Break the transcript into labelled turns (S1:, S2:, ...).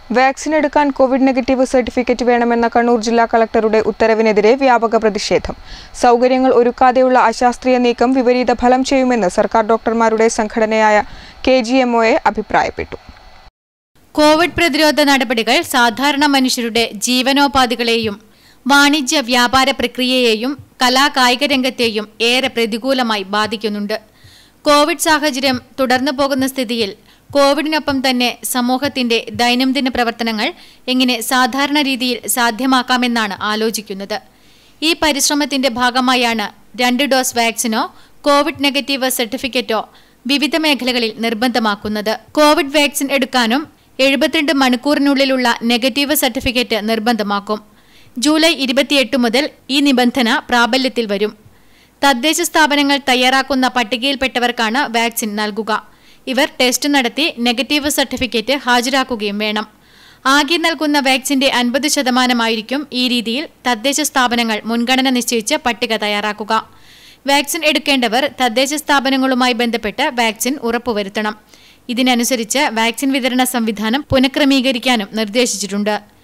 S1: vaccine എടുക്കാൻ Covid negative certificate വേണമെന്ന കണ്ണൂർ ജില്ലാ കളക്ടറുടെ ഉത്തരവിനെതിരെ വ്യാപക പ്രതിഷേധം സൗകര്യങ്ങൾ ഒരുക്കാതെയുള്ള അശാസ്ത്രീയ നീക്കം വിപരീത ഫലം ചെയ്യുമെന്ന് സർക്കാർ ഡോക്ടർമാരുടെ സംഘടനയായ കെ ജി എം അഭിപ്രായപ്പെട്ടു
S2: കോവിഡ് പ്രതിരോധ നടപടികൾ സാധാരണ മനുഷ്യരുടെ ജീവനോപാധികളെയും വാണിജ്യ വ്യാപാര പ്രക്രിയയെയും കലാകായിക രംഗത്തെയും ഏറെ പ്രതികൂലമായി ബാധിക്കുന്നുണ്ട് കോവിഡ് സാഹചര്യം തുടർന്നു പോകുന്ന സ്ഥിതിയിൽ കോവിഡിനൊപ്പം തന്നെ സമൂഹത്തിന്റെ ദൈനംദിന പ്രവർത്തനങ്ങൾ എങ്ങനെ സാധാരണ രീതിയിൽ സാധ്യമാക്കാമെന്നാണ് ആലോചിക്കുന്നത് ഈ പരിശ്രമത്തിന്റെ ഭാഗമായാണ് രണ്ട് ഡോസ് വാക്സിനോ കോവിഡ് നെഗറ്റീവ് സർട്ടിഫിക്കറ്റോ വിവിധ മേഖലകളിൽ നിർബന്ധമാക്കുന്നത് കോവിഡ് വാക്സിൻ എടുക്കാനും എഴുപത്തിരണ്ട് മണിക്കൂറിനുള്ളിലുള്ള നെഗറ്റീവ് സർട്ടിഫിക്കറ്റ് നിർബന്ധമാക്കും ജൂലൈ ഇരുപത്തിയെട്ട് മുതൽ ഈ നിബന്ധന പ്രാബല്യത്തിൽ വരും തദ്ദേശ സ്ഥാപനങ്ങൾ തയ്യാറാക്കുന്ന പട്ടികയിൽപ്പെട്ടവർക്കാണ് വാക്സിൻ നൽകുക ഇവർ ടെസ്റ്റ് നടത്തി നെഗറ്റീവ് സർട്ടിഫിക്കറ്റ് ഹാജരാക്കുകയും വേണം ആകെ നൽകുന്ന വാക്സിന്റെ അൻപത് ശതമാനമായിരിക്കും ഈ രീതിയിൽ തദ്ദേശ സ്ഥാപനങ്ങൾ മുൻഗണന നിശ്ചയിച്ച് പട്ടിക തയ്യാറാക്കുക വാക്സിൻ എടുക്കേണ്ടവർ തദ്ദേശ സ്ഥാപനങ്ങളുമായി ബന്ധപ്പെട്ട് വാക്സിൻ ഉറപ്പുവരുത്തണം ഇതിനനുസരിച്ച് വാക്സിൻ വിതരണ സംവിധാനം പുനഃക്രമീകരിക്കാനും നിർദ്ദേശിച്ചിട്ടുണ്ട്